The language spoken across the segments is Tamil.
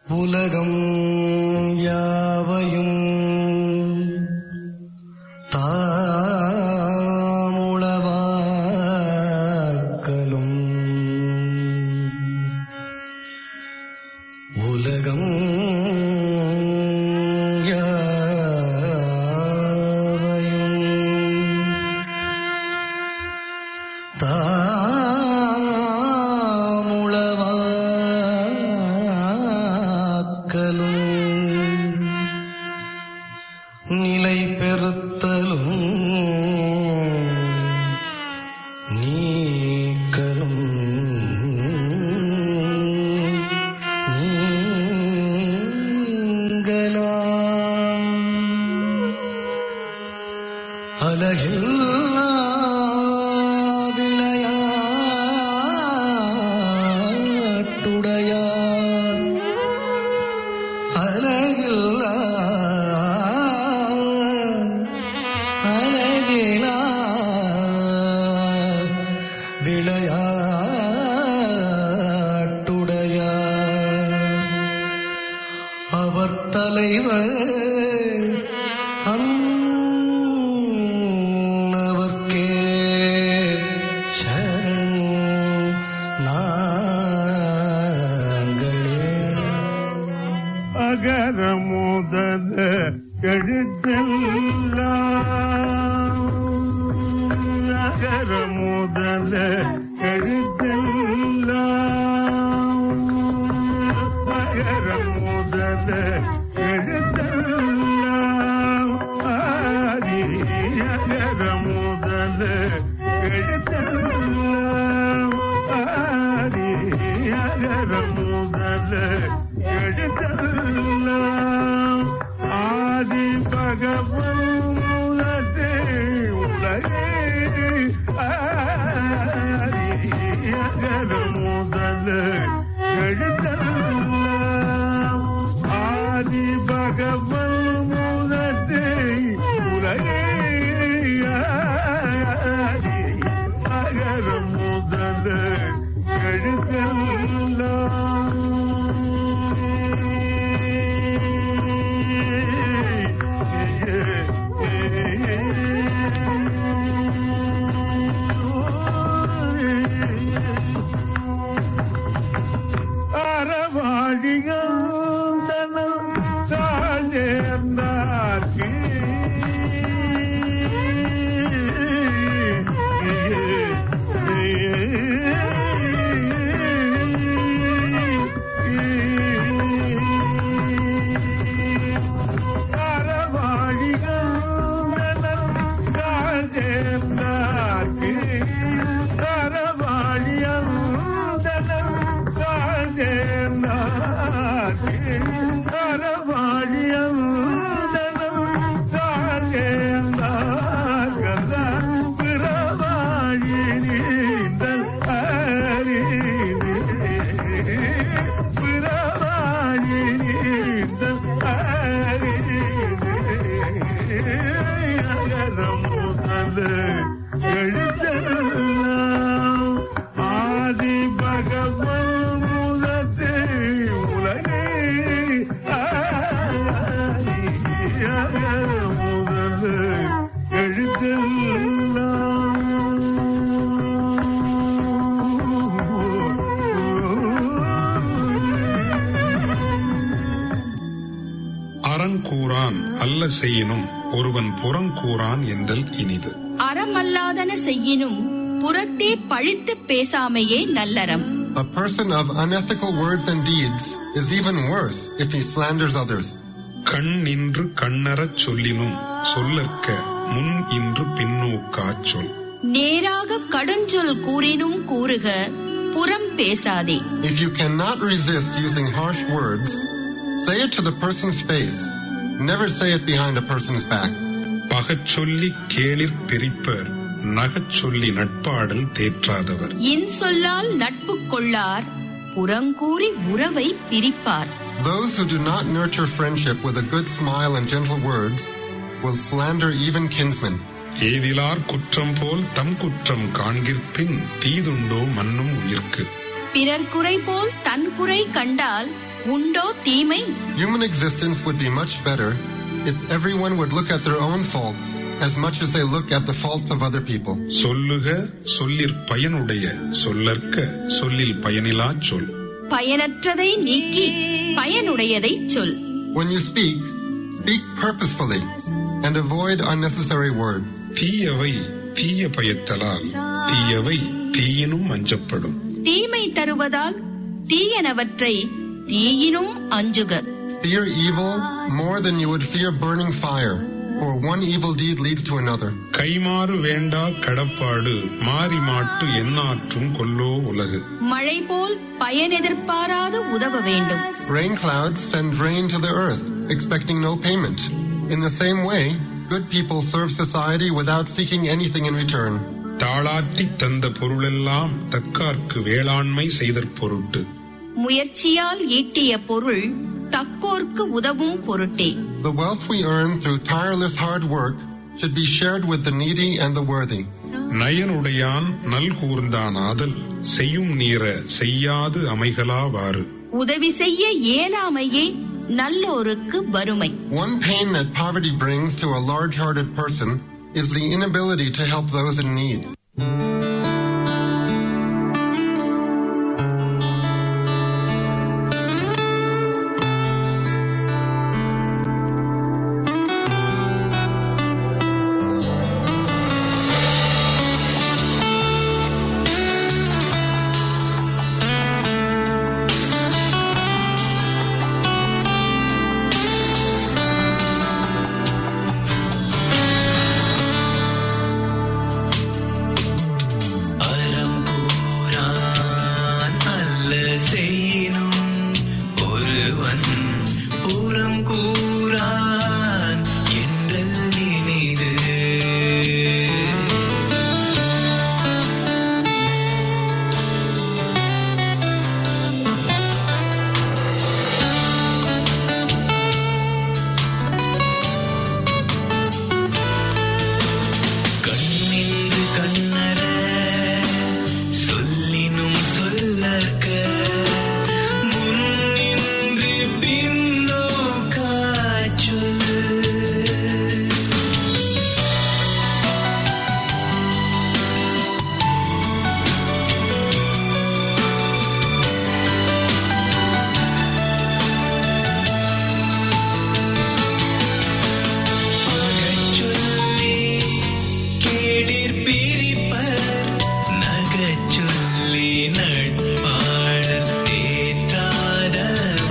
உலகம் யாவையும் தாமுளவாக்கலும் உலகம் யாவையும் தாமுளவாக்கலும் நிலை பெறுத்தலும் நீக்கலும் நீங்களாம் அலகில்லா விளையாட்டுடையார் அலகில்லா அலகிலா விளையாட்டுடையார் அவர் தலைவர் அன்னவர்க்கே சரண் நாங்களே அகர முதல எழுத்தெல்லாம் அகர முதல எழுத்தெல்லாம் அகர முதல எழுத்தெல்லாம் ஆதி அகர முதல எழுத்தெல்லாம் ஆதி அகர முதல எழுத்தெல்லாம் ஆதி பகவன் முதலே உலகே ஆதி அகர முதல எழுத்தெல்லாம் ஆதி பகவன் முதலே உலகே ஆதி அகர முதல எழுதலாம் ஆதி பகவன் முதலே உலகே ஆதி முதலே எழுதலாம் அறங்கூறான் அல்ல செய்யினும் ஒருவன் புறங்கூறான் என்றல் இனிது அறமல்லாதன செய்யினும் புறத்தே பழித்துப் பேசாமையே நல்லறம் A person of unethical words and deeds is even worse if he slanders others. கண் நின்று கண்ணறச் சொல்லினும் சொல்லற்க முன் இன்று பின்னோக்காச் சொல் நேராக கடுஞ்சொல் கூறினும் கூறுக புறம் பேசாதே If you cannot resist using harsh words, say it to the person's face. Never say it behind a person's back. பகச்சொல்லி கேளிர் பிரிப்பர் நகச் சொல்லி நட்பாடல் தேற்றாதவர் இன்சொல்லால் நட்பு கொள்ளார் புறங்கூறி உறவை பிரிப்பார் Those who do not nurture friendship with a good smile and gentle words will slander even kinsmen. ஏதிலார் குற்றம் போல் தம் குற்றம் காண்கிற்பின் தீதுண்டோ மன்னும் உயிர்க்கு பிறர் குறை போல் தன் குறை கண்டால் உண்டோ தீமை Human existence would be much better if everyone would look at their own faults as much as they look at the faults of other people. சொல்லுக சொல்லிற் பயனுடைய சொல்லற்க சொல்லில் பயனிலா சொல் பயனற்றதை நீக்கி பயனுடையதை சொல் When you speak, speak purposefully and avoid unnecessary words. தீயவை தீய பயத்தலால் தீயவை தீயினும் அஞ்சப்படும் தீமை தருவதால் தீயனவற்றை தீயினும் அஞ்சுக Fear evil more than you would fear burning fire, for one evil deed leads to another. கைமாறு வேண்டா கடப்பாடு மாறி மாட்டு எண்ணாற்றும் கொல்லோ உலகு மழை போல் பயனெதிர்பாராது உதவ வேண்டும் Rain clouds send rain to the earth, expecting no payment. In the same way, good people serve society without seeking anything in return. தாளாட்டி தந்த பொருளெல்லாம் தக்கார்க்கு வேளாண்மை செய்தற் பொருட்டு முயற்சியால் ஈட்டிய பொருள் தக்கோர்க்கு உதவும் பொருட்டே The wealth we earn through tireless hard work should be shared with the needy and the worthy. நயனுடையான் நல்கூர்ந்தான் ஆதல் செய்யும் நீர செய்யாது அமைகலாவாறு உதவி செய்ய இயலாமையே நல்லோருக்கு வறுமை One pain that poverty brings to a large-hearted person is the inability to help those in need. அறம் கூறான் அல்ல செய்யினும் ஒருவன் புறம் கூறான் என்றல் இனிது கண்ணின்று கண்ணற சொல்லினும் சொல்லற்க முன்னின்று பின்னோக்காச் சொல் அகச்சொல்லி கேளிர் பிரிப்பர் நகச்சொல்லி நட்பாடல் தேற்றாதவர்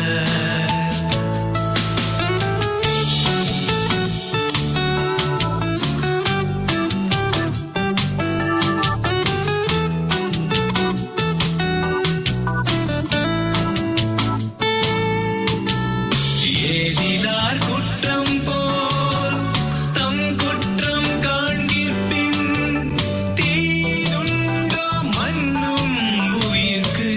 ஏதிலார் குற்றம் போல் தம் குற்றம் காண்கிற்பின் தீதுண்டோ மன்னும் உயிர்க்கு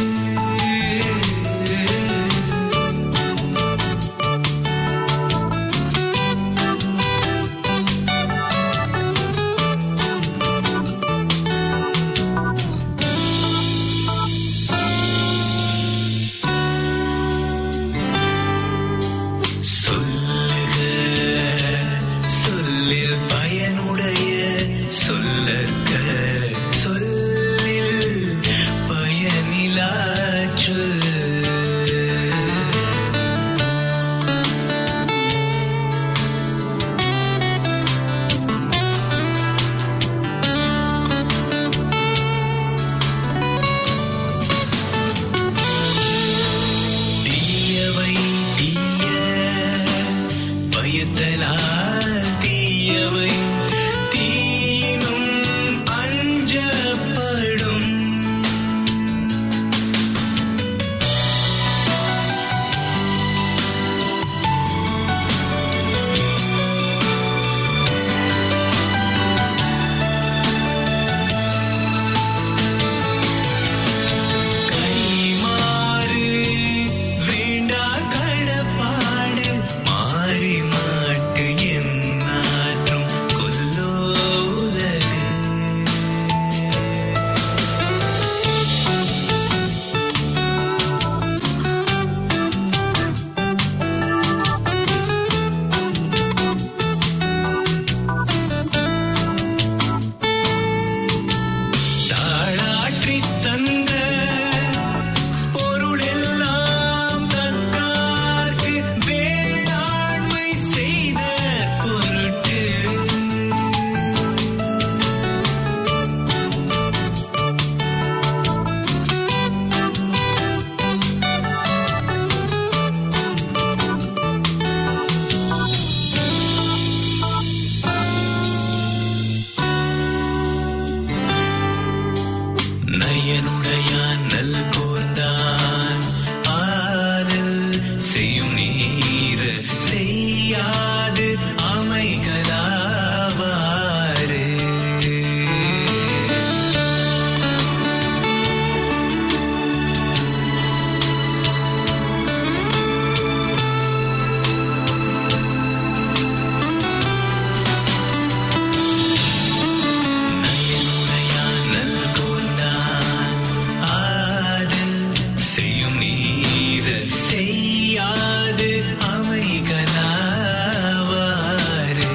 சொல்லுக சொல்லில் பயனுடைய சொல்லற்க சொல்லில் பயனிலாற்று தீயவை தீய பயத்தலால் தீயவை தீனும் அஞ்சப்படும் கொண்டான் ஆதல் செய்யும் நீர செய்யாது அமைகளாவாரே நல்லுடையான் நல்கொண்டான் ஆதல் செய்யும் நீர செய்யாது அமைகளாவாரே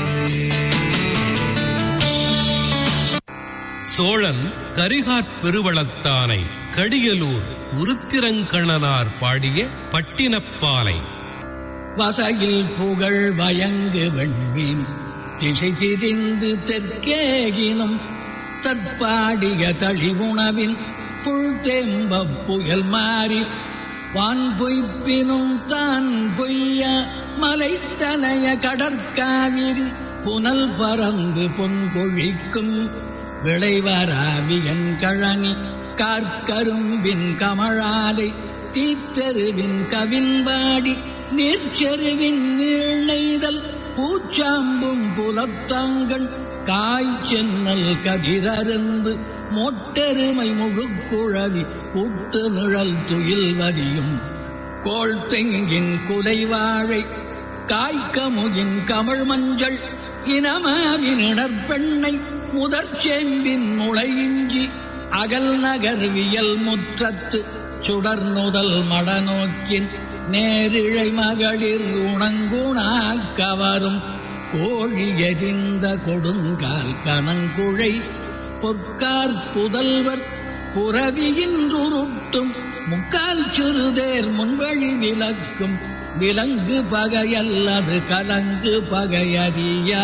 சோழன் கரிகாற் பெருவளத்தானை கடியலூர் உருத்திரங்கணனார் பாடிய பட்டினப்பாலை வசையில் புகழ் வயங்கு வெண்மீன் திசை திரிந்து தெற்கேகினும் தற்பாடிய தளிவுணவின் புழ்தேம்ப புயல் மாறி வான் பொய்ப்பினும் தான் பொய்ய மலைத்தனைய கடற்காவிரி புனல் பறந்து பொன்கொழிக்கும் விளைவராவியன் கழனி கார்க்கரும்பின் கமழாலை தீத்தெருவின் கவின்பாடி நீர்ச்செருவின் நீழ்நெய்தல் பூச்சாம்பும் புலத்தாங்கண் காய்ச்சென்னல் கதிரருந்து மொட்டெருமை முழுக்குழவி கூட்டு நிழல் துயில்வதியும் கோள் தெங்கின் குலைவாழை காய்கமுகின் கமழ் மஞ்சள் இனமாவின் இடற்பெண்ணை முதற் சேம்பின் முளையிஞ்சி அகல் நகர்வியல் முற்றத்து சுடர்நுதல் மடநோக்கின் நேரிழை மகளிர் உணங்குணாக்கவரும் கோழி எரிந்த கொடுங்கால் கனங்குழை பொற்கார் புதல்வர் புறவியின்றுருட்டும் முக்கால் சிறுதேர் முன்வழி விளக்கும் விலங்கு பகையல்லது கலங்கு பகையறியா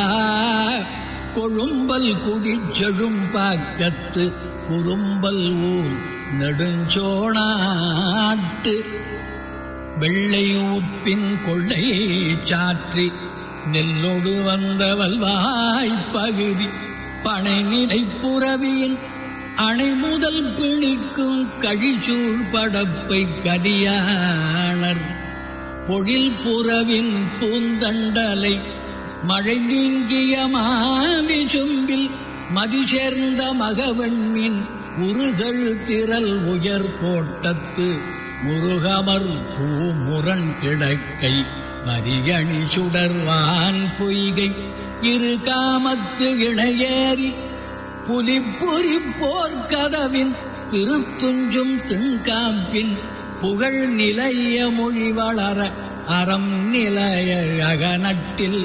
கொழும்பல் குடிச்செழும் பாக்கத்து குறும்பல் ஊர் நெடுஞ்சோணாட்டு வெள்ளை உப்பின் கொள்ளை சாற்றி நெல்லோடு வந்த வல்வாய்ப்பகுதி பனை நிலை புறவியின் அணை முதல் பிணிக்கும் கழிச்சூழ் படப்பை கலியாணர் பொழில் புறவின் பூந்தண்டலை மழை நீங்கிய மாவிசும்பில் மதி சேர்ந்த மகவெண்மின் உருகள் திரள் உயர் கோட்டத்து முருகமர் பூமுரண் கிடக்கை மரியணி சுடர்வான் பொய்கை இரு காமத்து இணையேறி புலிப்புரி போர்க்கதவின் திருத்துஞ்சும் திண்காம்பின் புகழ் நிலைய மொழி வளர அறம் நிலைய அகநட்டில்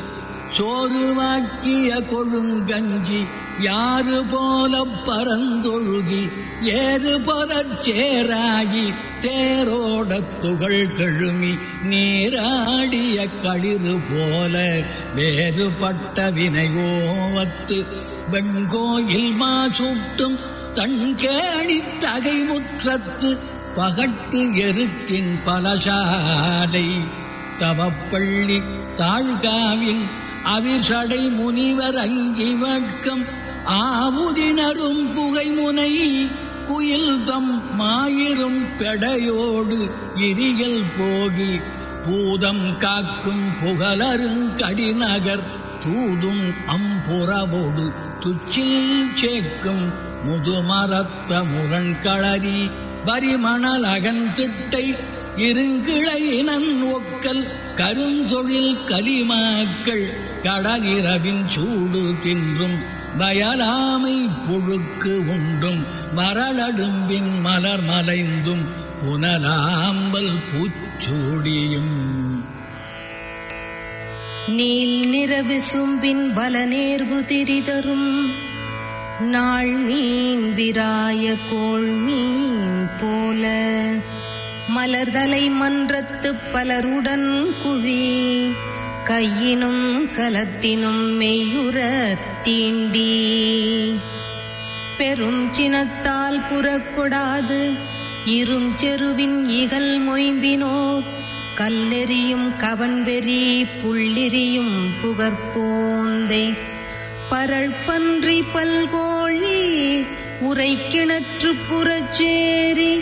சோறுவாக்கிய கொழுங்கஞ்சி யாரு போல பரந்தொழுகி ஏறு பொறச் சேராகி தேரோட துகள் கழுமி நீராடிய களிறு போல வேறுபட்ட வினையோவத்து வெண்கோயில் மாசூட்டும் தன்கேணி தகைமுற்றத்து பகட்டு எருத்தின் பலசாலை தவப்பள்ளி தாழ்காவில் அவிர்சடை முனிவர் அங்கி வட்கம் ஆவுதினரும் புகைமுனை குயில் தம் மாயிரும் பெடையோடு இரியல் போகி பூதம் காக்கும் புகழருங்கடிநகர் தூதும் அம்புறவோடு துச்சில் சேக்கும் முதுமரத்த முரண்களரி வரிமணல் அகந்திட்டை இருங்கிளையினன் ஒக்கல் கருந்தொழில் கலிமாக்கள் கடலிரவின் சூடு தின்றும் வயலாமை புழுக்கு உண்டும் மரளடும்பின் மலர் மலைந்தும் புனலாம்பல் பூச்சூடியும் நீல் நிறவு சும்பின் வலநேர்வு திரிதரும் நாள் மீன் விராய கோள் மீன் போல மலர்தலை மன்றத்து பலருடன் குழி கையினும் கலத்தினும் மெய்யுற தீண்டி பெரும் சினத்தால் புறக்கூடாது இரும் செருவின் இகல் மொயம்பினோர் கல்லெறியும் கவன்வெறி புள்ளிரியும் புகற்போந்தை பரழ்பன்றி பல்கோழி உரை கிணற்று புறச்சேரி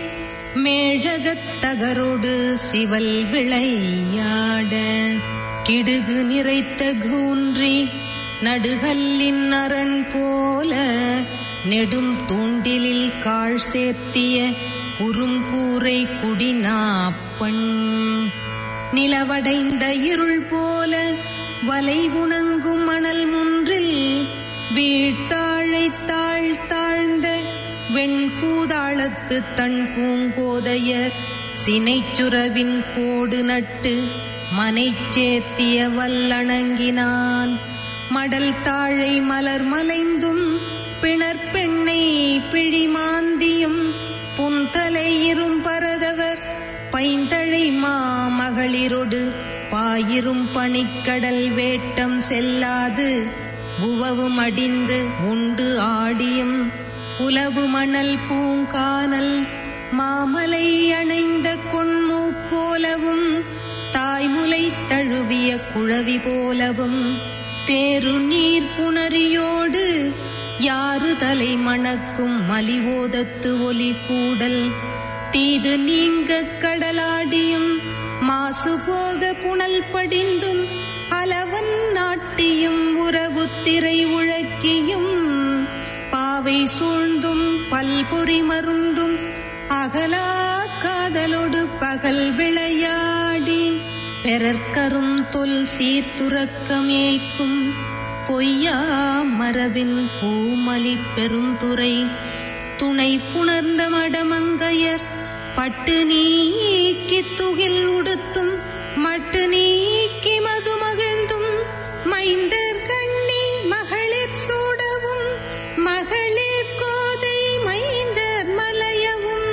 மேழகத் தகரோடு சிவல் விளையாட கிடுகு நிறைத்த கூன்றி நடுகல்லின் அரண் போல நெடும் தூண்டிலில் கால் சேர்த்திய குறுங்கூரை குடிநாப்பண் நிலவடைந்த இருள் போல வலை உணங்கும் மணல் முன்றில் வீழ்த்தாழை தாழ் தாழ்ந்த வெண்கூதாளத்து தன் பூங்கோதையர் சினைச்சுரவின் கோடு நட்டு மனைச் சேர்த்திய வல்லணங்கினான் மடல் தாழை மலர் மலைந்தும் பிணர்பெண்ணை பிழிமாந்தியும் புன்தலை இரும்பரதவர் பைந்தழை மாமகளிரொடு பாயிரும் பனிக்கடல் வேட்டம் செல்லாது உவவும் அடிந்து உண்டு ஆடியும் புலவு மணல் பூங்கானல் மாமலை அணைந்த கொன்மூ போலவும் தாய்முலை தழுவிய குழவி போலவும் தேரு நீர் புணரியோடு யாரு தலை மணக்கும் மலிவோதத்து ஒலி கூடல் தீது நீங்க கடலாடியும் மாசு போக புனல் படிந்தும் அலவன் நாட்டியும் உறவு திரை உழக்கியும் பாவை சூழ்ந்தும் பல்பொறி மருண்டும் அகலா காதலோடு பகல் விளையாடி பெறற்கரும் தொல் சீர்துறக்கமேய்க்கும் பொய்யா மரபின் பூமலி பெருந்துரை துணை புணர்ந்த மடமங்கையர் பட்டு நீக்கி துகில் உடுத்தும் மட்டு நீக்கி மது மகிழ்ந்தும் மைந்தர் கண்ணி மகளிர் சூடவும் மகளிர் கோதை மைந்தர் மலையவும்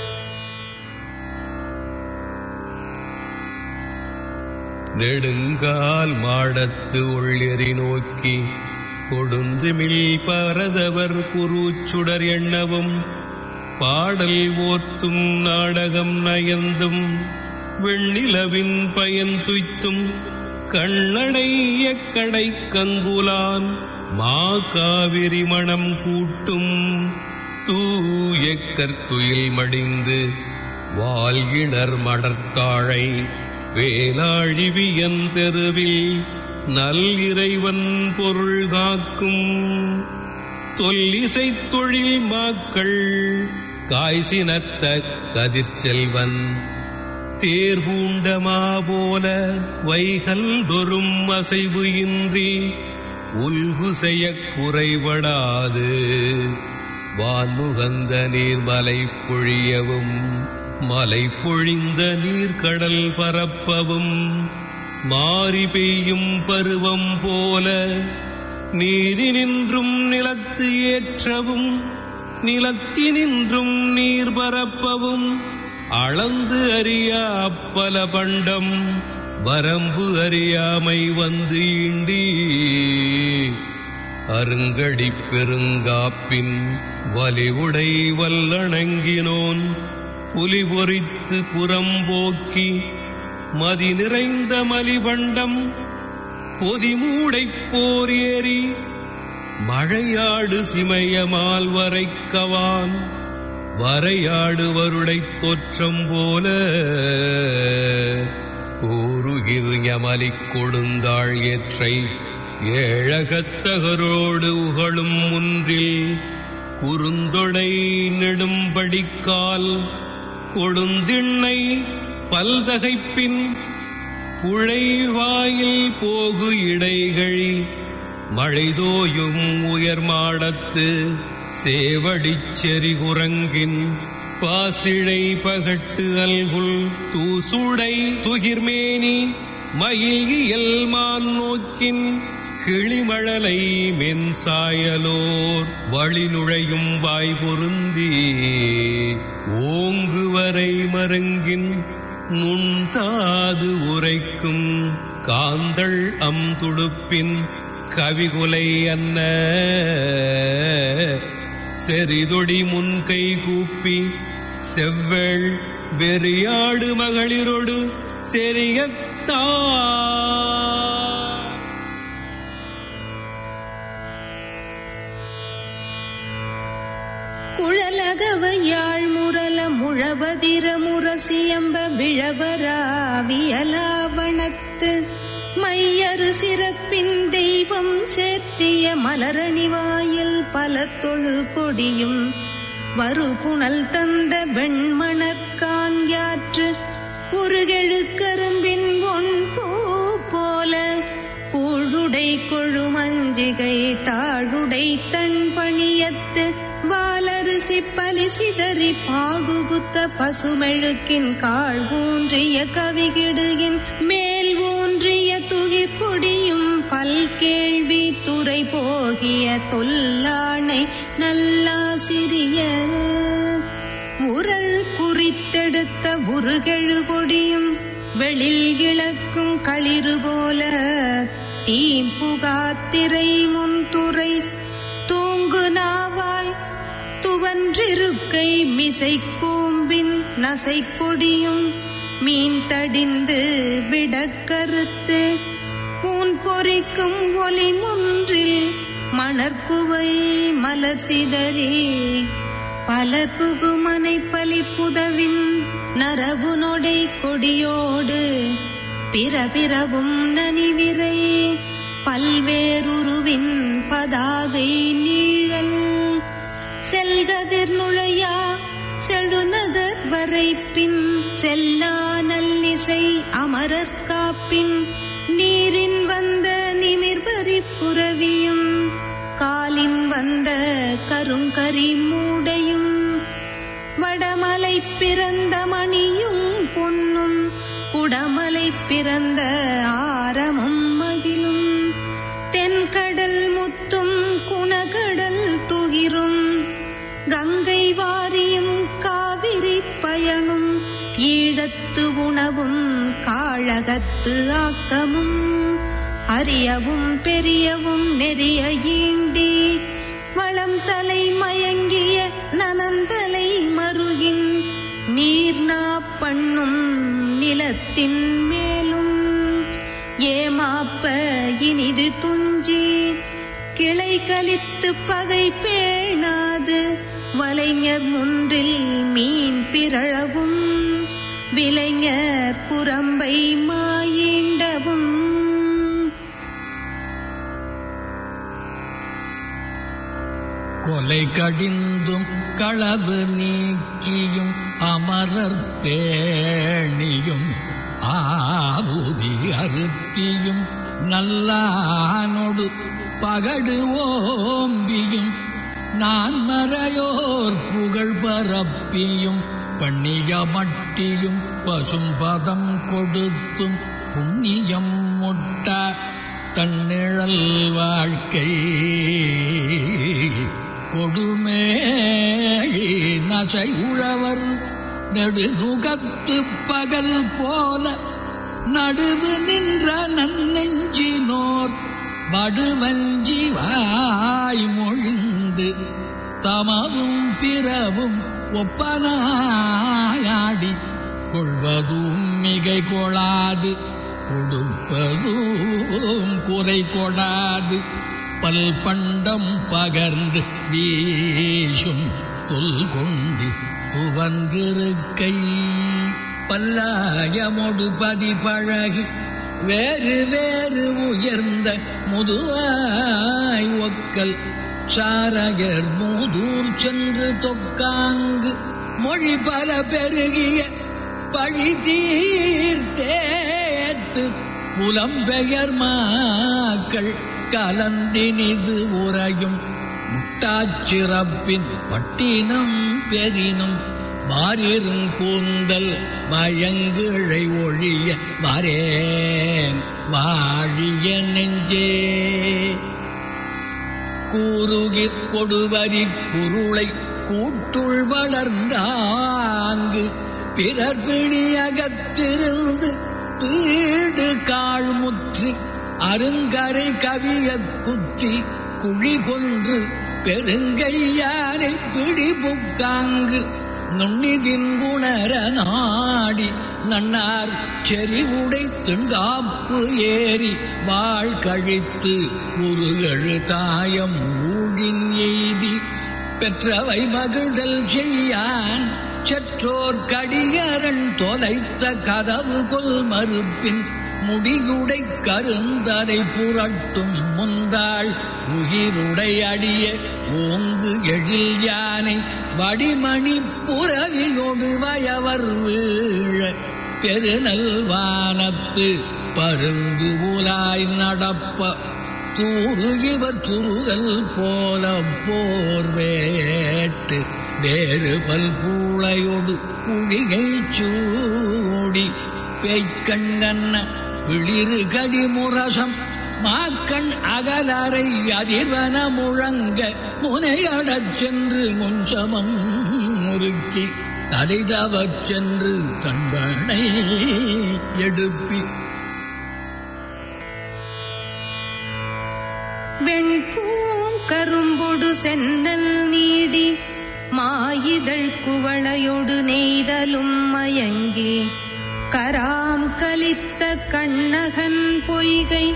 நெடுங்கால் மாடத்து உள்ளெறி நோக்கி கொடுந்துமிழ் பரதவர் குருச்சுடர் எண்ணவும் பாடல் ஓத்தும் நாடகம் நயந்தும் வெண்ணிலவின் பயன் துய்த்தும் கண்ணடைய கடை கங்குலான் மா காவிரி மணம் கூட்டும் தூய கற்துயில் மடிந்து வால்கிணர் மடர்த்தாழை வேலாழிவியன் தெருவில் நல் இறைவன் பொருள் காக்கும் தொல்லிசை தொழில் மாக்கள் காய்சினத்த கதிர்ச்செல்வன் தேர்பூண்டமா போல வைகல் தொறும் அசைவு இன்றி உல்கு செய்யக் குறைபடாது வான்முகந்த நீர்மலை பொழியவும் மலை பொழிந்த நீர்க்கடல் பரப்பவும் மாறி பெய்யும் பருவம் போல நீரினின்றும் நிலத்து ஏற்றவும் நிலத்தினின்றும் நீர் பரப்பவும் அளந்து அறியா அப்பல பண்டம் வரம்பு அறியாமை வந்து ஈண்டி அருங்கடி பெருங்காப்பின் வலிவுடை வல்லணங்கினோன் புலி பொறித்து புறம்போக்கி மதி நிறைந்த மலிபண்டம் பொதிமூடைப் போர் ஏறி மழையாடு சிமயமால் வரைக்கவான் வரையாடு வருடைத் தோற்றம் போல கூறுகிர் யமலிக் கொடுந்தாள் ஏற்றை ஏழகத்தகரோடு உகழும் முன்றில் குறுந்தொடை நெடும்படிக்கால் கொடுந்திண்ணை பல்தகைப்பின் புழைவாயில் போகு இடைகழி மழைதோயும் உயர் மாடத்து சேவடிச் செறிகுரங்கின் பாசிழை பகட்டு அல்குல் தூசுடை துகிர்மேனி மயில் மான் நோக்கின் கிளிமழலை மென்சாயலோர் வழி நுழையும் வாய் பொருந்தி ஓங்கு வரை மருங்கின் நுண்தாது உரைக்கும் காந்தள் அம் துடுப்பின் கவிகுலை அன்ன செறிதொடி முன்கை கூப்பி செவ்வள் வெறியாடு மகளிரொடு செரியத்தா குழலகவ யாழ் முரல முழவதிர முரசியம்ப விழவராவியலாவணத்து மையரு சிறப்பின் தெய்வம் சேர்த்திய மலரணி வாயில் பல தொழு கொடியும் வருபுணல் தந்த வெண்மணற்கான் யாற்று உருகெழு கரும்பின் ஒன் பூ போல கூழுடை கொழுமஞ்சிகை தாழுடை தன் பணியத்து வாலரிசி பலிசிதறி பாகுபுத்த பசுமெழுக்கின் கால் ஊன்றிய கவிகிடுகின் மேல் ஊன்றிய துகிர் கொடியும் பல்கேள்வி துறை போகிய தொல்லானை நல்லாசிரிய முரள் குறித்தெடுத்த உருகெழு கொடியும் வெளில் இழக்கும் களிறு போல தீம்புகாத்திரை முன்துறை தூங்கு நாவாய் துவன்றிருக்கை மிசை கூம்பின் நசை கொடியும் மீன் தடிந்து விடக்கருத்து ஊன் பொறிக்கும் ஒலி முன்றில் மணற்குவை மலர் சிதறி பலர் புகுமனை பலிப்புதவின் நரபு நொடை கொடியோடு பிறபிறவும் நனிவிரை பல்வேறுருவின் பதாகை நீழல் செல்கதிர் நுழையா செழுநகர் வரைப்பின் செல்லா நல்லிசை அமரர் காப்பின் நீரின் வந்த நிமிர்பரி புரவியும் காலின் வந்த கருங்கரி மூடையும் வடமலை பிறந்த மணியும் பொன்னும் குடமலை பிறந்த ஆரமும் மகிழும் தென்கடல் முத்தும் குணகடல் துகிரும் கங்கை வாரியும் காவிரி பயனும் ஈழத்து உணவும் காழகத்து ஆக்கமும் அரியவும் பெரியவும் நெறிய ஈண்டி வளம் தலை மயங்கிய நனந்தலை மருகின் நீர்நா பண்ணும் நிலத்தின் மேலும் ஏமாப்ப இனிது துஞ்சி கிளை கலித்து பகை பேணாது வலைஞர் முன்றில் மீன் பிறழவும் விலைஞர் புறம்பை மாயீண்டவும் கொலை கடிந்தும் களவு நீக்கியும் அமரர் பேணியும் ஆவுதி அறுத்தியும் நல்லானொடு பகடு ஓம்பியும் நான் மறையோர் புகழ் பரப்பியும் பண்ணிய மட்டியும் பசும்பதம் கொடுத்தும் புண்ணியம் முட்ட தன்னிழல் வாழ்க்கை கொடுமேழி நசை உழவர் நெடுநுகத்து பகல் போல நடுவு நின்ற நன்னெஞ்சினோர் வடுவஞ்சி வாய் மொழிந்து தமவும் பிறவும் ஒப்பனாயாடி கொள்வதும் மிகை கொளாது கொடுப்பதும் குறை கொடாது பல் பண்டம் பகர்ந்து வீசும் தொல் கொண்டு துவன்றிருக்கை பல்லாயமொடு பதி பழகி வேறு வேறு உயர்ந்த முதுவாய் ஒக்கல் சாரகர் மூதூர் சென்று தொக்காங்கு மொழி பல பெருகிய பழி தீர்த்தேத்து புலம்பெயர் மாக்கள் கலந்தினிது உறையும் முட்டாச்சிறப்பின் பட்டினம் பெரினும் மாறிரும் கூந்தல் மயங்கிழை ஒழிய வரேன் வாழிய நெஞ்சே கூறுகிற் கொடுவரி குருளை கூட்டுள் வளர்ந்தாங்கு பிறர் பிணியகத்திருந்து வீடு காழ்முற்றி அருங்கரை கவிய குத்தி குழி கொன்று பெருங்கையானை பிடிபுக்காங்கு நுண்ணிதின் குணர நாடி நன்னார் செறிவுடை திண்டாப்பு ஏறி வாழ் கழித்து உருகழு தாயம் ஊழின் எய்தி பெற்றவை மகிழ்தல் செய்யான் கச்சற்றோர் கடியரன் தொலைத்த கதவு கொல் மறுப்பின் முடியுடை கருந்தரை புரட்டும் முந்தாள் உயிருடை அடிய ஓங்கு எழில் யானை வடிமணி புறவியொடு வயவர் வீழ பெருநல்வானத்து பருந்து உலாய் நடப்ப தூறு இவர் துருகல் போல போர்வேட்டு வேறு பல்பூளையொடு குழிகை சூடி பேய்க்கண்ணன்ன பிளிரு கடிமுரசம் மாக்கண் அகலரை அதிர்வன முழங்க முனையடச் சென்று முன்சமம் முறுக்கி தலைதவச் சென்று தன்பனை எடுப்பி வெண்பூங்கரும்பொடு சென்னல் நீடி மாயிதழ் குவளையொடு நெய்தலும் மயங்கி கராம் கலித்த கண்ணகன் பொய்கை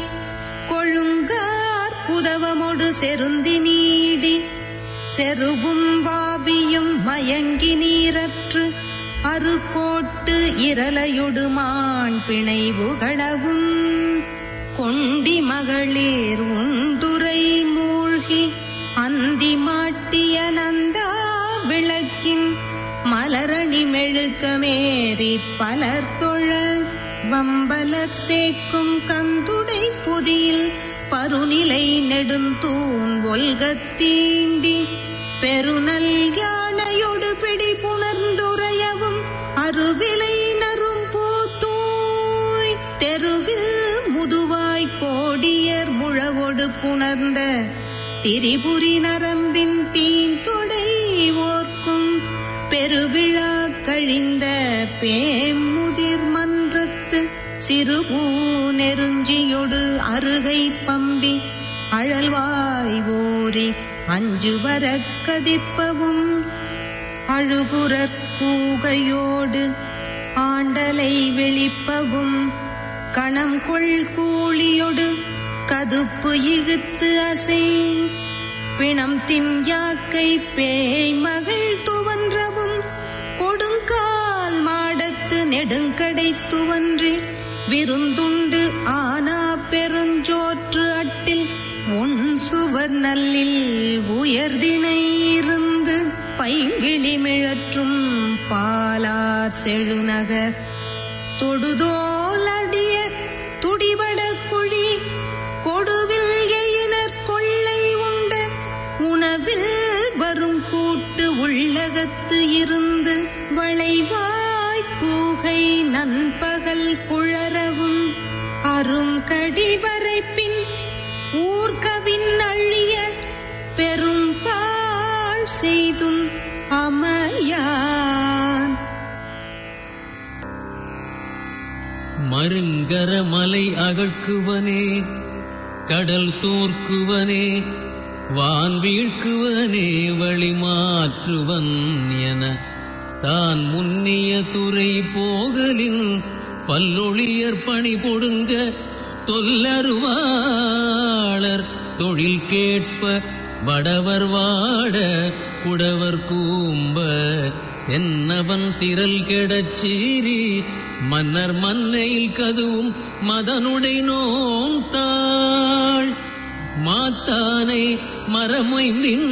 கொழுங்கார் புதவமொடு செருந்தி நீடி செருவும் வாவியும் மயங்கி நீரற்று அருகோட்டு இரலையொடு மான் பிணைவுகளவும் கொண்டி மகளிர் உண்டுரை மூழ்கி அந்தி மாட்டிய நந்தா விளக்கின் மலரணி மெழுக்கமேறி பலர் தொழ வம்பலர் சேர்க்கும் கந்துடை புதியில் பருநிலை நெடுந்தூண் ஒல்கத்தீண்டி பெருநல் யானையொடு பிடி புணர்ந்துரையவும் அருவிலை நரும் பூத்தூய் தெருவில் முதுவாய் கோடியர் முழவொடு புணர்ந்த திரிபுரி நரம்பின் தீந்தொடை ஓர்க்கும் பெருவிழா கழிந்த பேமுதிர் மன்றத்து சிறுபூ நெருஞ்சியொடு அருகை பம்பி அழல்வாய் ஓரி அஞ்சு வர கதிப்பவும் அழுகுரற் கூகையோடு ஆண்டலை வெளிப்பவும் கணம் கொள் கூலியொடு கதுப்பு இகுத்து அசை பிணம் தின் யாக்கை பேய் மகள் துவன்றவும் கொடுங்கால் மாடத்து நெடுங்கடை துவன்றி விருந்துண்டு ஆனா பெருஞ்சோற்று அட்டில் உன் சுவர் நல்லில் உயர்திணை இருந்து பைங்கிழி மிழற்றும் பாலார் செழுநகர் தொடுதோலடிய துடிபட குழி கொடுவில் எயினர் கொள்ளை உண்ட உணவில் வரும் கூட்டு உள்ளகத்து இருந்து வளைவாய் பூகை நண்பகல் குழறவும் அருங்கடி வரைப்பின் ஊர்கவின் அழிய பெரும் பாழ் செய்தும் அமயான் மருங்கர மலை அகழ்க்குவனே கடல் தோற்குவனே வான் வீழ்க்குவனே வழி மாற்றுவன் என தான் முன்னிய துறை போகலின் பல்லொழியர் பணி பொடுங்க தொல்லருவாளர் தொழில் கேட்ப வடவர் வாட குடவர் கூம்ப தென்னவன் திரள் கெடச் சீறி மன்னர் மன்னையில் கதுவும் மதனுடை நோந்தாள் மாத்தானை மரமைந்தின்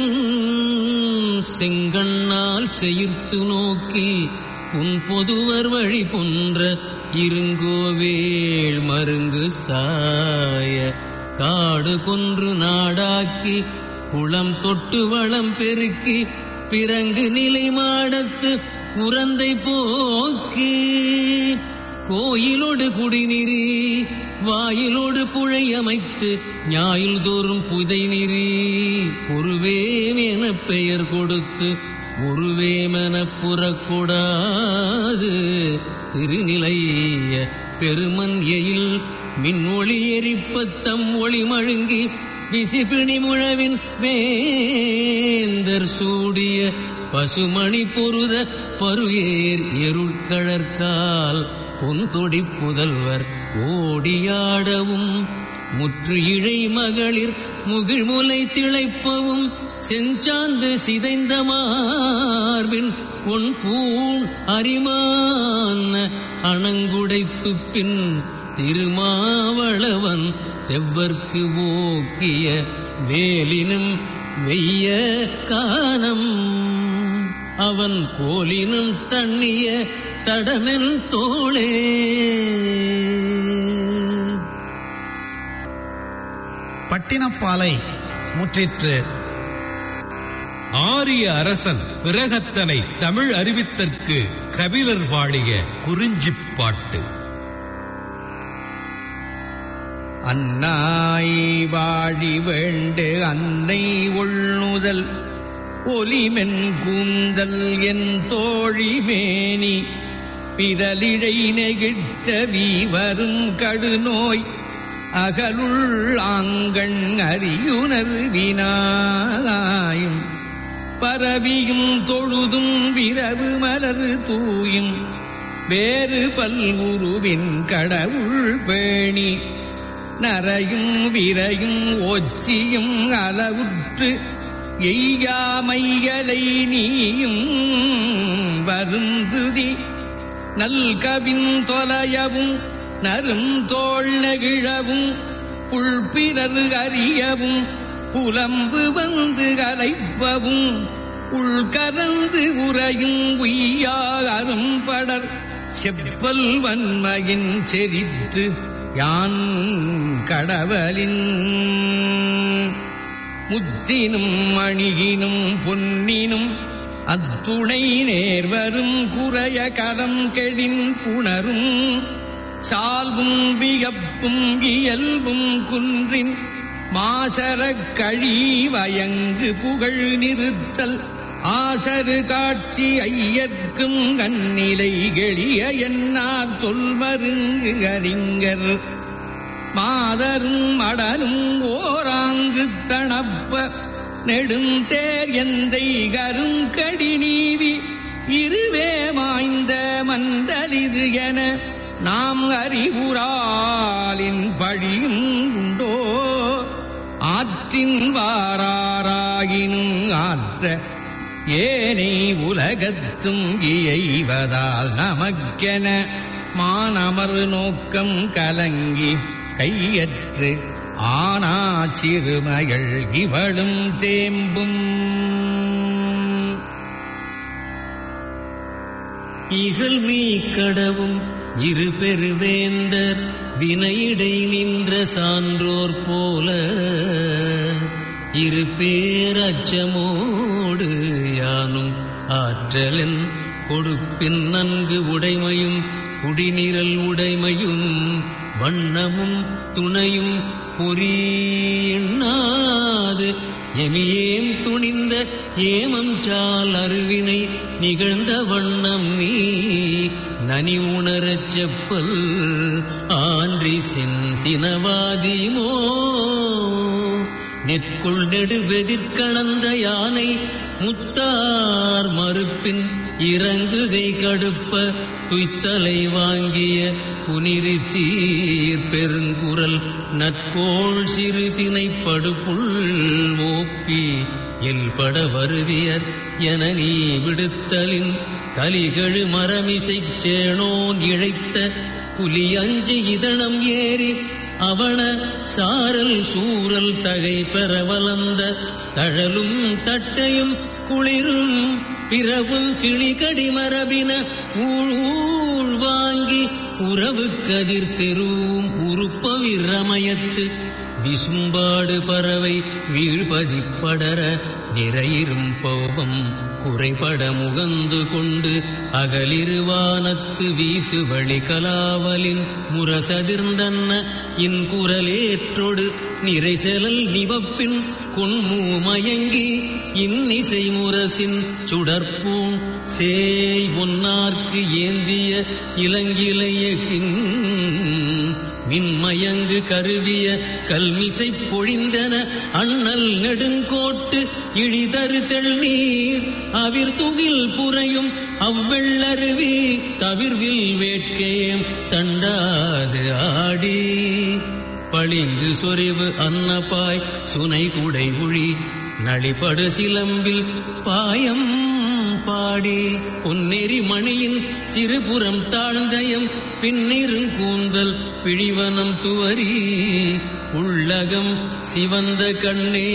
செங்கண்ணால் செயிர்த்து நோக்கி புன் பொதுவர் வழி பொன்ற இருங்கோவேள் மருங்கு சாய காடு கொன்று நாடாக்கி குளம் தொட்டு வளம் பெருக்கி பிறங்கு நிலை மாடத்து உரந்தை போக்கி கோயிலோடு குடிநீரி வாயிலோடு புழை அமைத்து ஞாயில் தோறும் புதை நெறி ஒருவேம் என பெயர் கொடுத்து ஒருவேமென புறக்கூடாது திருநிலைய பெருமன் எயில் மின் ஒளி எரிப்பத்தம் ஒளி மழுங்கி விசிபிணி முழவின் வேந்தர் சூடிய பசுமணி பொருத பருஏர் எருட்கழற்கால் பொன்தொடி புதல்வர் ஓடியாடவும் முற்று இழை மகளிர் முகிழ்முலை திளைப்பவும் செஞ்சாந்து சிதைந்த மார்பின் உன் பூண் அரிமான அணங்குடைத்துப் பின் திருமாவளவன் தெவ்வர்க்கு ஓக்கிய வேலினும் வெய்ய காணம் அவன் கோலினும் தண்ணிய தடமென் தோளே பட்டினப்பாலை முற்றிற்று ஆரிய அரசன் பிரகத்தனை தமிழ் அறிவித்தற்கு கபிலர் வாழிய குறிஞ்சிப் பாட்டு அன்னாய் வாழி வேண்டு அன்னை உள்நுதல் ஒலிமென் கூந்தல் என் தோழி மேனி பிறலிழை நெகிழ்த்த வீவரும் கடுநோய் அகலுள் ஆங்கண் அறியுணர் வினாயும் பரவியும் தொழுதும் விரவு மலர் தூயும் வேறு பல்வுருவின் கடவுள் பேணி நரையும் விரையும் ஒச்சியும் அளவுற்று எய்யாமைகளை நீயும் வருந்துதி நல்கவின் தொலையவும் நரும் தோள் நெகிழவும் புள்பிறர் அறியவும் புலம்பு வந்து கலைப்பவும் உள்கரந்து உறையும் உய்யா அரும்படர் செப்பல் வன்மையின் செறித்து யான் கடவலின் முத்தினும் மணியினும் பொன்னினும் அத்துணை நேர்வரும் குறைய கரம் கெழின் புணரும் சால்வும் வியப்பும் இயல்பும் குன்றின் மாசரக் கழி வயங்கு புகழ் நிறுத்தல் ஆசரு காட்சி ஐயர்க்கும் கண்ணிலை கெளிய என்னார் தொல்மருங்கு அறிஞர் மாதரும் மடலும் ஓராங்கு தணப்ப நெடுந்தேர் எந்தை கருங்கடி நீவி இருவே மாய்ந்த மந்தலிது என நாம் அறிவுராலின் பழியும் உண்டோ ஆற்றின் வாராராயினும் ஆற்ற ஏனை உலகத்தும் இயைவதால் நமக்கென மானமர் நோக்கம் கலங்கி கையற்று ஆனா சிறுமைகள் இவளும் தேம்பும் இகல் மீ கடவும் இரு பெருவேந்தர் வினையிடை நின்ற சான்றோர் போல இரு பேரச்சமோடு யானும் ஆற்றலன் கொடுப்பின் நன்கு உடைமையும் குடிநிரல் உடைமையும் வண்ணமும் துணையும் பொறியிண்ணாது எமியேம் துணிந்த ஏமம் சால் அருவினை நிகழ்ந்த வண்ணம் நீ நனி உணரச் செப்பல் ஆன்றி சின் சினவாதிமோ நெற்குள் நெடுவெதிர்கணந்த யானை முத்தார் மறுப்பின் இறங்குகை கடுப்ப துய்த்தலை வாங்கிய புனிரித்தீர் பெருங்குரல் நற்கோள் சிறு திணைப்படுப்புள் ஓப்பி எல்பட வருதியர் என நீ விடுத்தலின் கலிகழு மரமிசைச் சேனோன் இழைத்த புலி அஞ்சு இதழம் ஏறி அவன சாரல் சூரல் தகை பெற வளர்ந்த தழலும் தட்டையும் குளிரும் பிறவும் கிளிகடி மரபின ஊழ் வாங்கி உறவு கதிர் தெருவும் உருப்பவிரமயத்து விசும்பாடு பறவை வீழ்பதி படர நிறையிரும் கோபம் குறைபட முகந்து கொண்டு அகலிருவானத்து வீசு வழி கலாவலின் முரசதிர்ந்தன்ன இன்குரலேற்றொடு நிறை செலல் நிவப்பின் கொன்மூ மயங்கி இன்னிசை முரசின் சுடற்பூண் சேய் ஒன்னார்க்கு ஏந்திய இளங்கிளையகின் மின்மயங்கு கருவிய கல்மிசை பொழிந்தன அண்ணல் நெடுங்கோட்டு இழிதரு தெள்நீர் அவிர் துகில் புரையும் அவ்வெள்ளருவி தவிர்வில் வேட்கையம் தண்டாது ஆடி பளிங்கு சொறிவு அன்னப்பாய் சுனை குடை உழி நளிபடு சிலம்பில் பாயம் பாடி பொன்னெறி மணியின் சிறுபுறம் தாழ்ந்தயம் பின்னிருங் கூந்தல் பிழிவனம் துவரி உள்ளகம் சிவந்த கண்ணே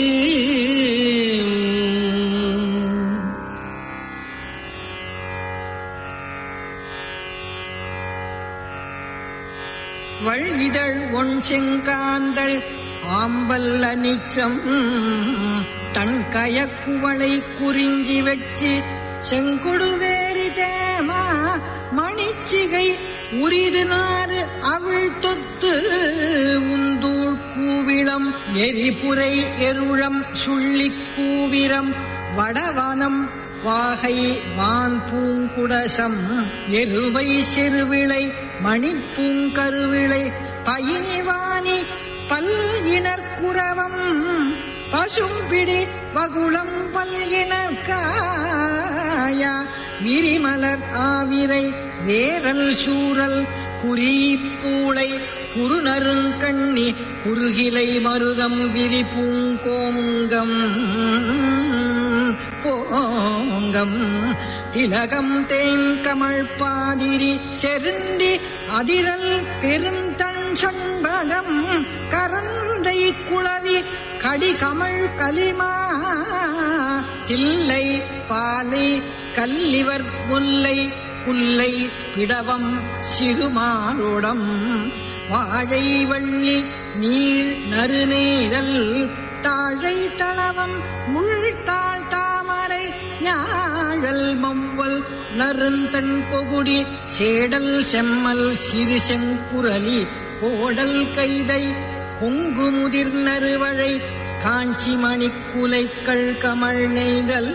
வழிதழ் ஒன் செங்காந்தள் ஆம்பல் அனிச்சம் தன் கயக்குவளை குறிஞ்சி வச்சு செங்குடுவேரி தேமா மணிச்சிகை உரிது நாறு அவள் தொத்து உந்தூள் கூவிளம் எரிபுரை எருளம் சுள்ளிக் கூவிரம் வடவனம் வாகை வான் பூங்குடசம் எருவை சிறுவிளை மணிப்பூங்கருவிளை பயினிவாணி பல் இனற்குரவம் பசும்பிடி வகுளம் பல் இனற்காயா விரிமலர் ஆவிரை வேரல் சூரல் குறிப்பூளை குறுநருங்கண்ணி குறுகிலை மருதம் விரி பூங்கோங்கம் போங்கம் திலகம் தேங்கமள் பாதிரி செருந்தி அதிரல் பெருந்தன் சண்பகம் கரந்தை குளவி கடிகமள் கலிமா தில்லை பாலை கல்லிவர் முல்லை புல்லை பிடவம் சிறுமாரோடம் வாழை வள்ளி நீள் நறுநீரல் தாழை தளவம் முள்தாள் தாமரை ஞாழல் மவ்வல் நருந்தன் பொகுடி சேடல் செம்மல் சிறு செங்குரலி ஓடல் கைதை கொங்கு முதிர் நறுவழை காஞ்சி மணிக்குலைக்கள் கமழ் நெய்தல்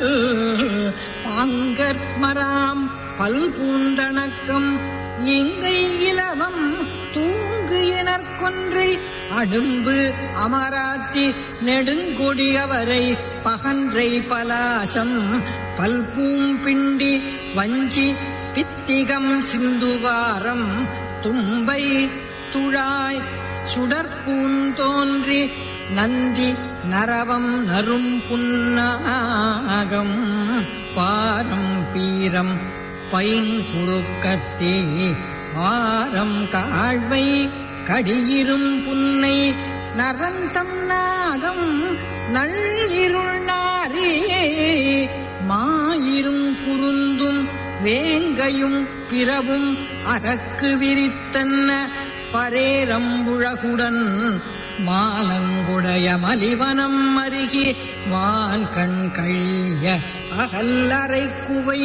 பாங்கற்மராம் பல்பூந்தணக்கம் இங்கை இலவம் தூங்கு எனற்கொன்றை அடும்பு அமராத்தி நெடுங்கொடியவரை பகன்றை பலாசம் பல்பூம்பிண்டி வஞ்சி பித்திகம் சிந்துவாரம் தும்பை துழாய் சுடற்பூந்தோன்றி நந்தி நரவம் நரும் புன்னாகம் பாரம் பீரம் பைங்குறுக்கத்தே ஆரம் காழ்வை கடியிரும் புன்னை நரந்தம் நாகம் நள்ளிருள் நாரே மாயிரும் குருந்தும் வேங்கையும் பிறவும் அரக்கு விரித்தன்ன பரேரம்புழகுடன் மாலங்குடைய மலிவனம் அருகே வான் கண் கழிய அகல்லறை குவை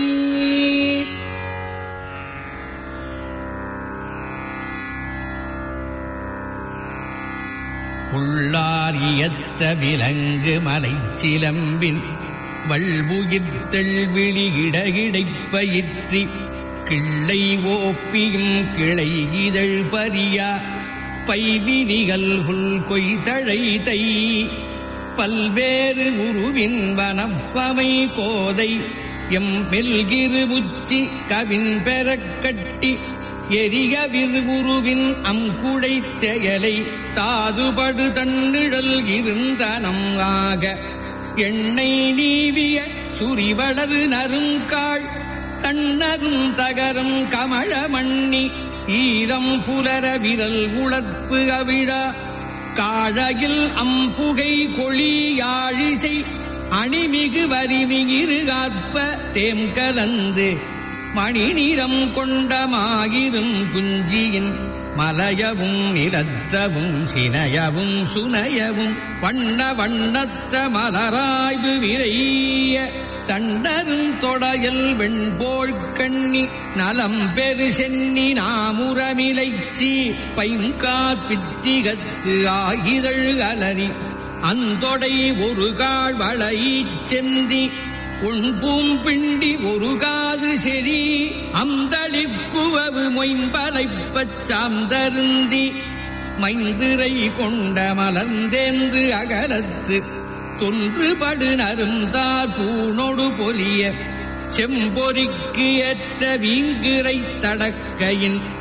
உள்ளாரியத்த விலங்கு மலைச் சிலம்பின் வல்புயிர்த்தள் விழிகிடகிடைப் பயிற்றி கிள்ளை ஓப்பியும் கிளை இதழ் பரியா பைவினிகள் புல் கொய்தழை தை பல்வேறு உருவின் வனப்பமை கோதை எம் மெல்கிரு உச்சி கவின் பெறக் கட்டி எரிய விருவுருவின் அங்குழைச் செயலை தாதுபடு தன்னிழல் இருந்தனம் ஆக எண்ணெய் நீவிய சுரிவளரு நருங்காள் தன்னரும் தகரம் கமழ மண்ணி ஈரம் புலர விரல் உளர்ப்பு அவிழா காழையில் அம்புகை கொளி யாழிசை அணிமிகு வரிமிகிரு காற்ப தேம் கலந்து மணி நிறம் கொண்டமாயிரும் குஞ்சியின் மலையவும் நிறத்தவும் சினையவும் சுனையவும் வண்ண வண்ணத்த மலராய்வு விரைய தண்டரும் தொடையல் வெண்போள் கண்ணி நலம் பெரு சென்னி நாமுரமிலைச்சி பைங்கார் பித்திகத்து ஆகிதழ் அலறி அந்தொடை ஒரு கால் வளையீச் செந்தி உண்பூம் பிண்டி ஒரு காது செறி அந்தளிக்குவவு மொயம்பலைப்பச் சாந்தருந்தி மைந்திரை கொண்ட மலர்ந்தேந்து அகலத்து தொன்றுபடு நருந்தார் பூணொடு பொலிய செம்பொறிக்கு ஏற்ற வீங்கிரை தடக்கையின்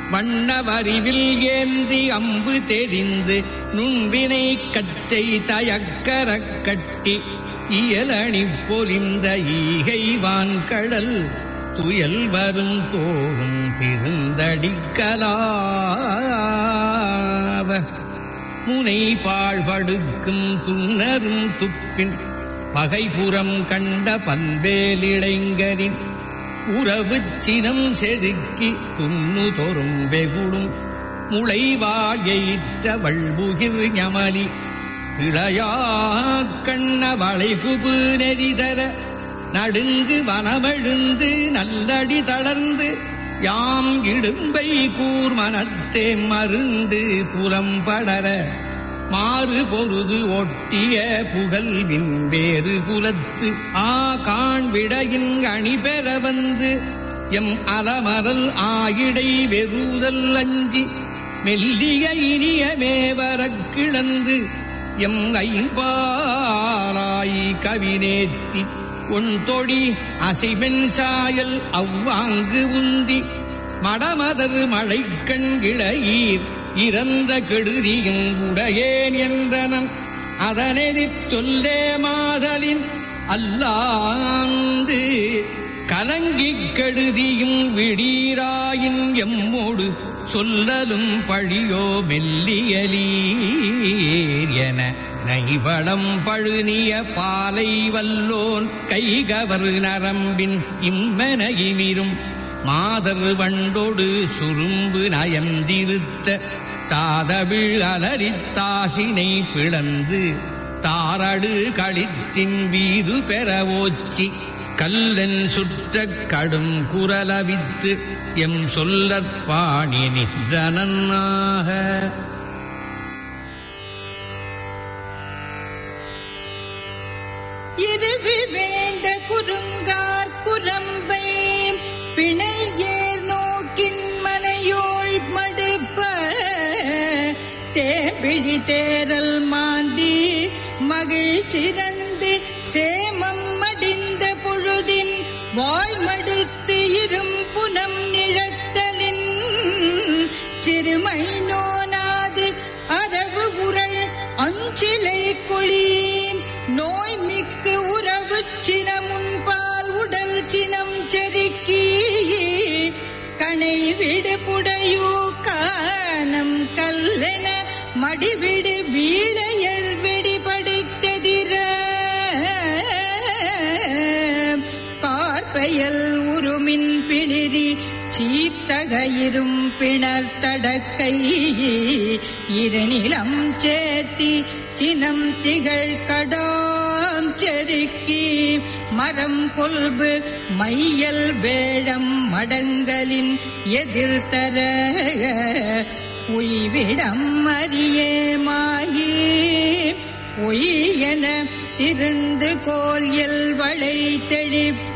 வண்ணவரிவில் ஏந்தி அம்பு தெரிந்து நுண்வினை கச்சை தயக்கரக் கட்டி இயலணி பொலிந்த ஈகை வான்கடல் துயல் வரும் தோறும் திருந்தடிக்கலாவ முனை பாழ்படுக்கும் துன்னரும் துப்பின் பகைபுறம் கண்ட பல்வேலிளைஞரின் உறவு சினம் செதுக்கி துண்ணு தோறும் வெகுடும் முளைவாயிற்ற வள்புகிர் ஞமலி இளையா கண்ண வளைகுபு நெறிதர நடுங்கு வனவழுந்து நல்லடி தளர்ந்து யாம் இடும்பை கூர் மனத்தே மருந்து புலம்படர மாறு பொருது ஒட்டிய புகழ் விண்வேறு குலத்து ஆ காண் விடையின் அணி பெற வந்து எம் அலமரல் ஆயிடை வெறுதல் அஞ்சி மெல்லிய இனிய மேவரக் கிளந்து எம் ஐம்பாலாய் கவினேத்தி உன் தொடி அசைமென் சாயல் அவ்வாங்கு உந்தி மடமதர் மழைக்கண் இளையீர் இறந்த கெடுதியும் உடையேன் என்றனன் அதனெதிர் சொல்லே மாதலின் அல்லாந்து கலங்கிக் கெடுதியும் விடீராயின் எம்மோடு சொல்லலும் பழியோ மெல்லியலீர் என நைவளம் பழுனிய பாலை வல்லோன் கைகவர் நரம்பின் இம்மனையிமிரும் மாதர் வண்டோடு சுரும்பு நயந்திருத்த தாதவிழ் அலரித்தாசினை பிளந்து தாரடு களிற்றின் வீறு பெற ஓச்சி கல்லன் சுற்ற கடும் குரலவித்து எம் சொல்லற்பாணி நின்றனாக இருவி வேந்த குறுங்கார் குரம்பை பிணையேர் நோக்கின் மனையோள் மடுப்ப தேபிழி தேரல் மாந்தி மகிழ்ச்சிறந்து சேமம் மடிந்த பொழுதின் வாய் மடுத்து இரும் புனம் நிழத்தலின் சிறுமை நோனாது அரவு உரள் அஞ்சிலை கொளீன் நோய் மிக்கு உறவு சினமுன்பால் உடல் சினம் செருக்கி கணை விடு புடையூ கானம் கல்லென மடிவிடு வீழையல் வெடிபடித்ததிர கார்பெயல் உருமின் பிளிரி சீர்த்தகையிரும் பிணர் தடக்கை இருநிலம் சேர்த்தி சினம் திகழ் கடாம் செருக்கி மரம் கொல்பு மையல் வேழம் மடங்கலின் எதிர்த்தர உய்விடம் அறியேமாகி ஒய்யென திருந்து கோல் வளை தெழிப்ப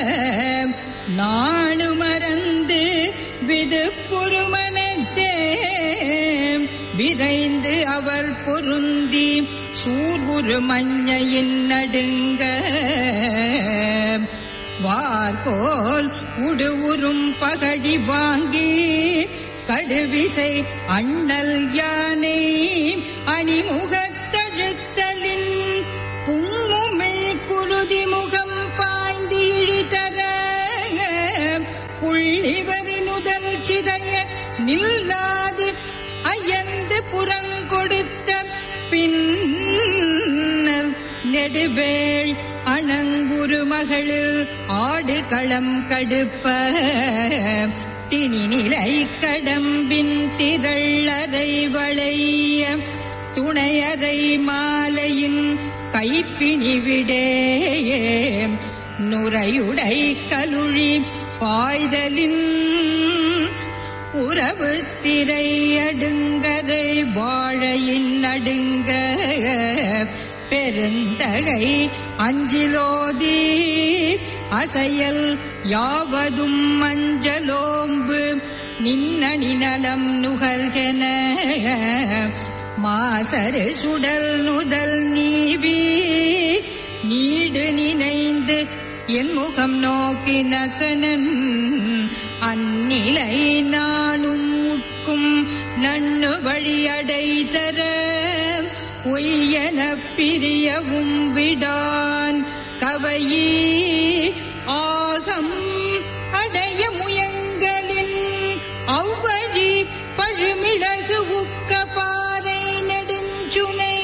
நாணு மறந்து விது புருமனத்தே விரைந்து அவர் பொருந்தி சூர்வுரு மஞ்சையின் நடுங்க வார்கோல் உடுவுறும் பகடி வாங்கி கடுவிசை அண்ணல் யானை அணிமுகத்தழுத்தலின் புன்முமிழ் குருதி முகம் பாய்ந்து இழிதர புள்ளிவரி நுதல் சிதைய நில்லாது அயர்ந்து புறங்கொடுத்த பின்னர் நெடுவேள் அணங்குரு மகளிர் ஆடு களம் கடுப்ப திணிநிலை கடம்பின் திரள்ளரை வளைய துணையரை மாலையின் கைப்பினி விடேயே நுரையுடை கலுழி பாய்தலின் உறவு திரை அடுங்கரை வாழையின் நடுங்க பெருந்தகை அஞ்சிலோதி அசையல் யாவதும் மஞ்சலோம்பு நின்னணி நலம் நுகர்கென மாசரு சுடல் நுதல் நீவி நீடு நினைந்து என் முகம் நோக்கின கனன் அந்நிலை நானும் பிரியவும் விடான் கவையே ஆகம் அடைய முயங்கலில் அவ்வழி பழுமிளகு உக்க பாறை நெடுஞ்சுனை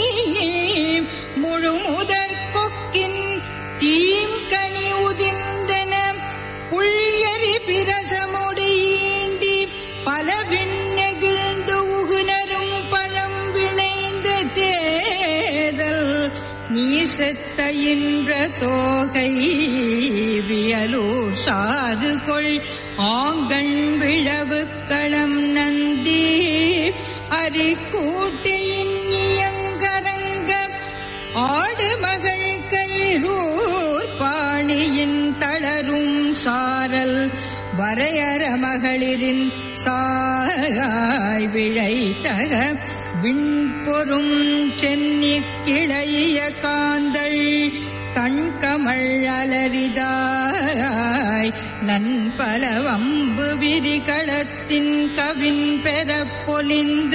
முழுமுதற் கொக்கின் தீம்கனி உதிர்ந்தன புள்யரி பிரசமுடி ஈண்டி பல விண்ணெகிழ்ந்து உகுனரும் பழம் விளைந்த தேதல் நீ செத்த இன்ற தோகை வியலூர் சாறு கொள் ஆங்கண் விழவு களம் நந்தி அரிக்கூட்டியின் இயங்கரங்க ஆடு மகள் கயிறூர் பாணியின் தளரும் சாரல் வரையற மகளிரின் சாய் விழைத்தக விண்பொரும் சென்னி கிளைய காந்தள் தண்கமள் அலரிதாய் நன்பலவம்பு விரிகளத்தின் கவின் பெறப் பொலிந்த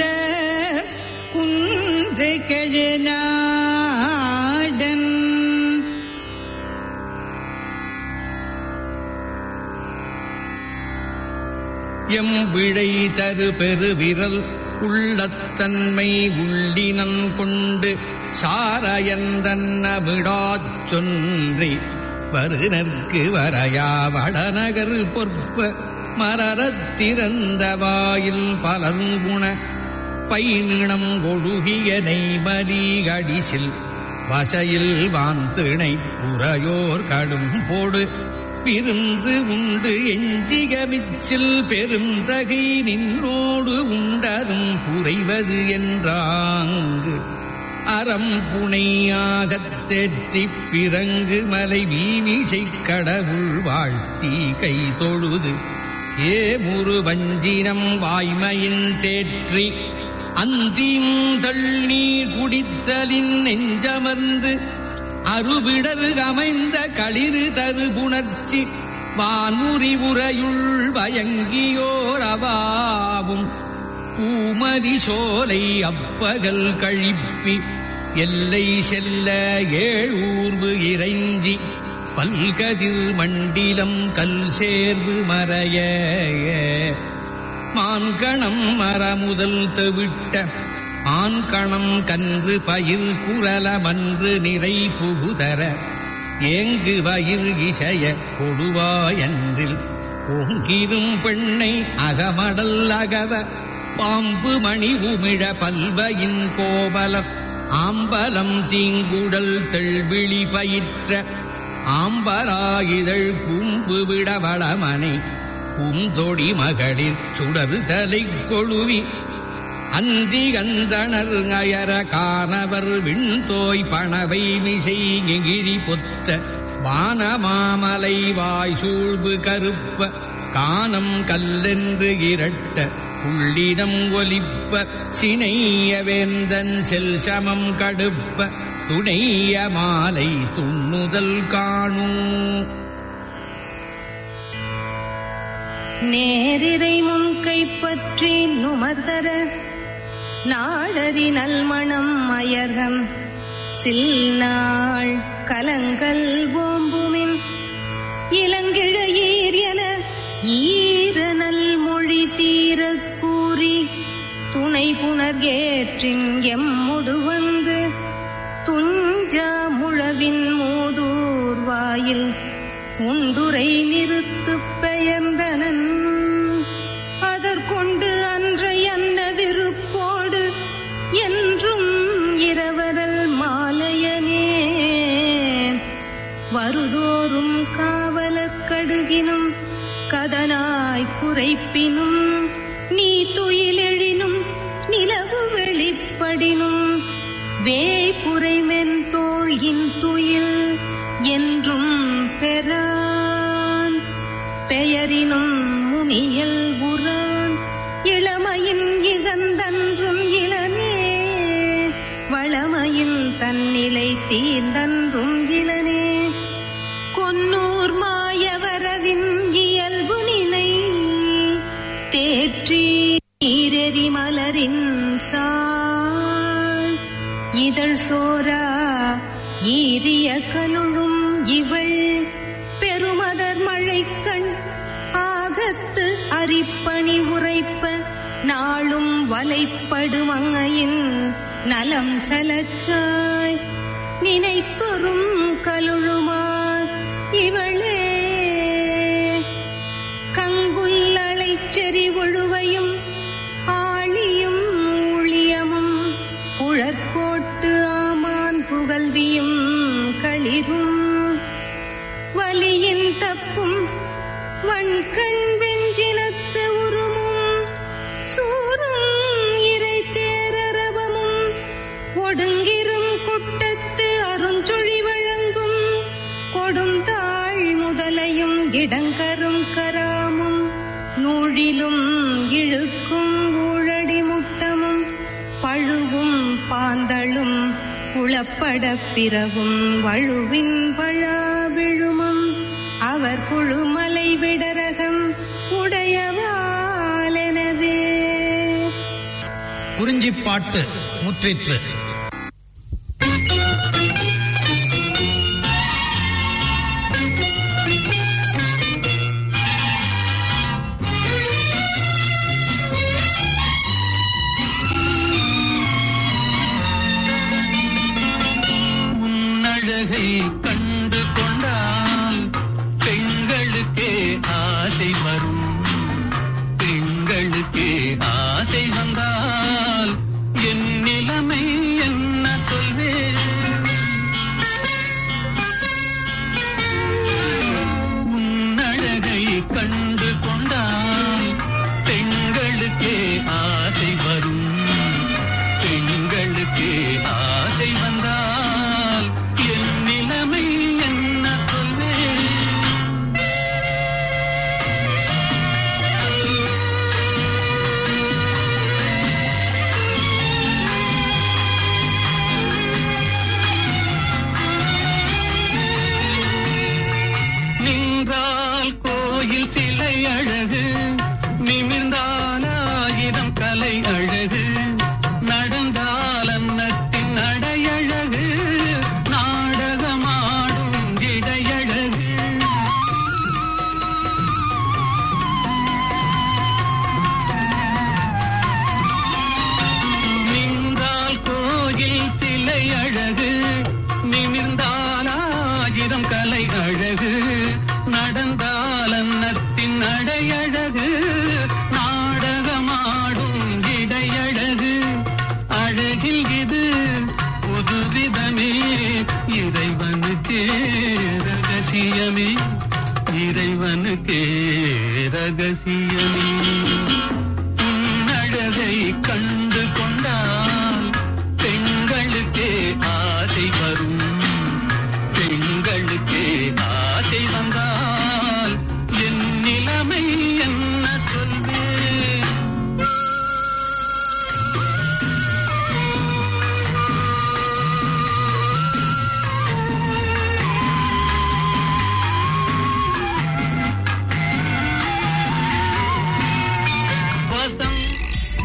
குன்று கெழுநாடன் எம் விழை தரு பெருவிரல் உள்ளத்தன்மை உள்ளினன் கொண்டு சாரயந்தன்னவிடாச் சொன்றி வருநர்க்கு வரையா வடநகர் பொற்ப மரரத்திறந்த வாயில் பலர்குண பைநிணம் ஒழுகிய நெய்மதி அடிசில் வசையில் வாந்திணை உரையோர் கடும் போடு பிரிந்து உண்டு எஞ்சிக மிச்சில் பெருந்தகை நின்னோடு உண்டரும் குறைவது என்றாங்கு அறம் புனையாகத் தேற்றிப் பிறங்கு மலை வீமிசை கடவுள் வாழ்த்தி கை தொழுது ஏ முரு வஞ்சினம் வாய்மையின் தேற்றி அந்திம் தள்ளீர் குடித்தலின் நெஞ்சமர்ந்து அருவிடரு அமைந்த களிறு தரு புணர்ச்சி வான்முறி உரையுள் வயங்கியோர் அவாவும் பூமதி சோலை அப்பகல் கழிப்பி எல்லை செல்ல ஏழூர்வு இறைஞ்சி பல்கதிர் மண்டிலம் கல் சேர்வு மறைய மான்கணம் மரமுதல் தெவிட்ட ஆண்கணம் கன்று பயிர் குரலமன்று நிறை புகுதர ஏங்கு வயிர் இசைய கொடுவாயன்றில் ஓங்கிரும் பெண்ணை அகமடல் அகவ பாம்பு மணி உமிழ பல்வையின் கோபலம் ஆம்பலம் தீங்குடல் தெள்விழி பயிற்ற ஆம்பலாயிதழ் பூம்பு விட வளமனை பூந்தொடி மகளிர் சுடரு தலை கொழுவி அந்தி கந்தனர் அயர காணவர் விண்தோய் பணவை மிசை எகிரி பொத்த வானமாமலை வாய் சூழ்வு கருப்ப காணம் கல்லென்று இரட்ட புள்ளிடம் ஒலிப்ப சினைய வேந்தன் செல் சமம் கடுப்ப துணைய மாலை துண்ணுதல் காணூ நேரிரை முன்கை பற்றி நுமர்தர நாடறி நல்மணம் அயர்கம் சில்நாள் கலங்கல் ஓம்புமின் இளங்கிழையீர் என ஈர நல் மொழி தீரக் கூறி துணை புனர்கேற்றின் எம்முடு வந்து துஞ்சா முழவின் மூதூர் வாயில் உண்டுரை நிறுத்துப் பெயர்ந்தனன் அதற்கொண்டு அன்றை அன்ன விருப்போடு என்றும் இரவரல் மாலையனே வருதோறும் காவலக் கடுகினும் கதனாய் குறைப்பினும் நீ துயிலெழினும் நிலவு வெளிப்படினும் வேய்புரைமென் தோள் இன் துயில் என்றும் பெறான் பெயரினும் முனியல் உறான் இளமையின் இகந்தன்றும் இளனே வளமையின் தன்னிலை தீர்ந்தன்றும் இளனே கொன்னூர் மாயவரவின் இயல்பு நினை தேற்றி நீரெறி மலரின் சாள் இதழ் சோரா ஈரிய கலுழும் இவள் பெருமதர் மழைக்கண் ஆகத்து அரிப்பணி உரைப்ப நாளும் வலைப்படுமங்கையின் நலம் சலச்சாய் நினைத்தொரும் கலுழுமார் இவளே கங்குல்லளைச் செறிவொழுவையும் ஆழியும் ஊழியமும் உழற்கோட்டு ஆமான் புகழ்வியும் களிரும் வலியின் தப்பும் வன்கண் வெஞ்சினத்து உருமும் சூரும் இறை தேரரவமும் ஒடுங்கிரும் குட்டத்து அருஞ்சொழி வழங்கும் கொடுந்தாள் முதலையும் இடங்கரும் கராமும் நூழிலும் இழுக்கும் ஊழடி முட்டமும் பழுவும் பாந்தளும் குளப்படப் பிறவும் வழுவின் பழா விழுமும் அவர் குழுமலை விடரகம் உடையவாலெனவே குறிஞ்சிப்பாட்டு முற்றிற்று